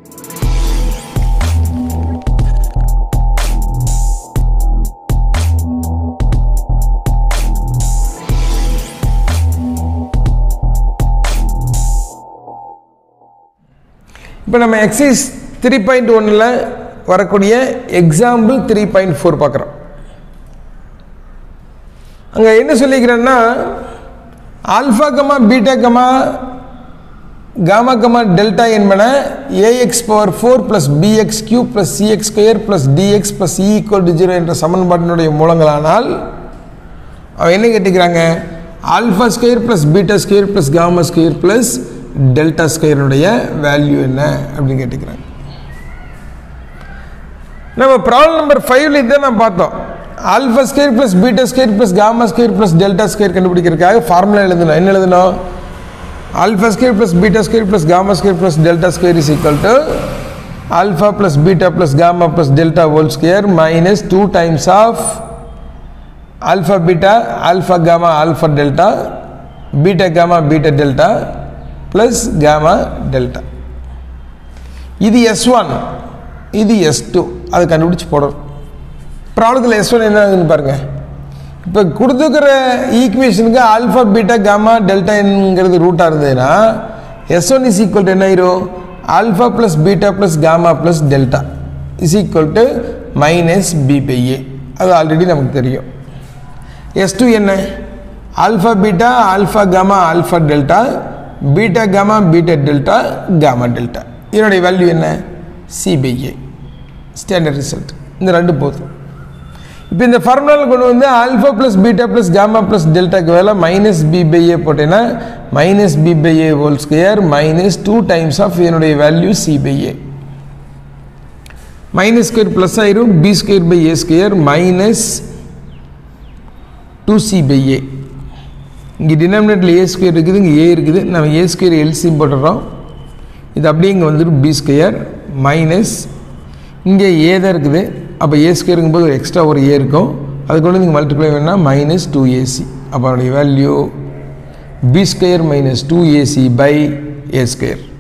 இப்போ நம்ம exercise three point ஒன்னில் வரக்கூடிய எக்ஸாம்பிள் த்ரீ பாயிண்ட் ஃபோர் பார்க்குறோம் அங்கே என்ன சொல்லிக்கிறேன்னா alpha comma beta comma gamma comma delta என்பன a x power four plus b x cube plus c x square plus d x plus e equal to zero என்ற சமன்பாட்டினுடைய மூலங்களானால் அவன் என்ன கேட்டுக்கிறாங்க alpha square plus beta square plus gamma square plus delta ஸ்கொயருடைய value என்ன அப்படின்னு கேட்டுக்கிறாங்க நம்ம ப்ராப்ளம் நம்பர் ஃபைவ்ல இதான் நான் பார்த்தோம் alpha square plus beta square plus gamma square plus delta square கண்டுபிடிக்கிறதுக்காக ஃபார்முலா எழுதணும் என்ன எழுதணும் alpha square plus beta square plus gamma square plus delta square is equal to alpha plus beta plus gamma plus delta whole square minus two times of alpha beta alpha gamma alpha delta beta gamma beta delta plus gamma delta இது S one இது S two அதை கண்டுபிடிச்சி போடணும் ப்ராப்ளத்தில் S one என்ன ஆகுதுன்னு பாருங்கள் இப்போ கொடுத்துக்கிற ஈக்குவேஷனுக்கு ஆல்ஃபா பீட்டா காமா டெல்டாங்கிறது ரூட்டாக இருந்ததுன்னா S one is equal to என்ன ஆயிரும் alpha plus beta plus gamma plus delta is equal to minus b by a அது ஆல்ரெடி நமக்கு தெரியும் எஸ் டூ என்ன alpha beta alpha gamma alpha delta beta gamma beta delta gamma delta இதனுடைய value என்ன c by a standard result இந்த ரெண்டு போதும் இப்போ இந்த ஃபார்முலாவில் கொண்டு வந்து alpha plus beta plus gamma plus டெல்டாக்கு வேலை மைனஸ் பி பை ஏ போட்டேன்னா minus b by a whole square minus two times of இதனுடைய value c by a minus square plus ஆயிரும் b square by a square minus two c by a இங்கே டினாமினேட்டில் ஏ square இருக்குது இங்கே ஏ இருக்குது நம்ம ஏ square எல்சியும் போட்டுடுறோம் இது அப்படியே இங்கே வந்துட்டு பி ஸ்கொயர் மைனஸ் இங்கே ஏ தான் இருக்குது அப்போ ஏ ஸ்கொயருங்கும் போது எக்ஸ்ட்ரா ஒரு ஏ இருக்கும் அது கொண்டு நீங்கள் மல்டிப்ளை வேணால் மைனஸ் டூ ஏசி அப்போ அதோடைய value b square minus two a c by a square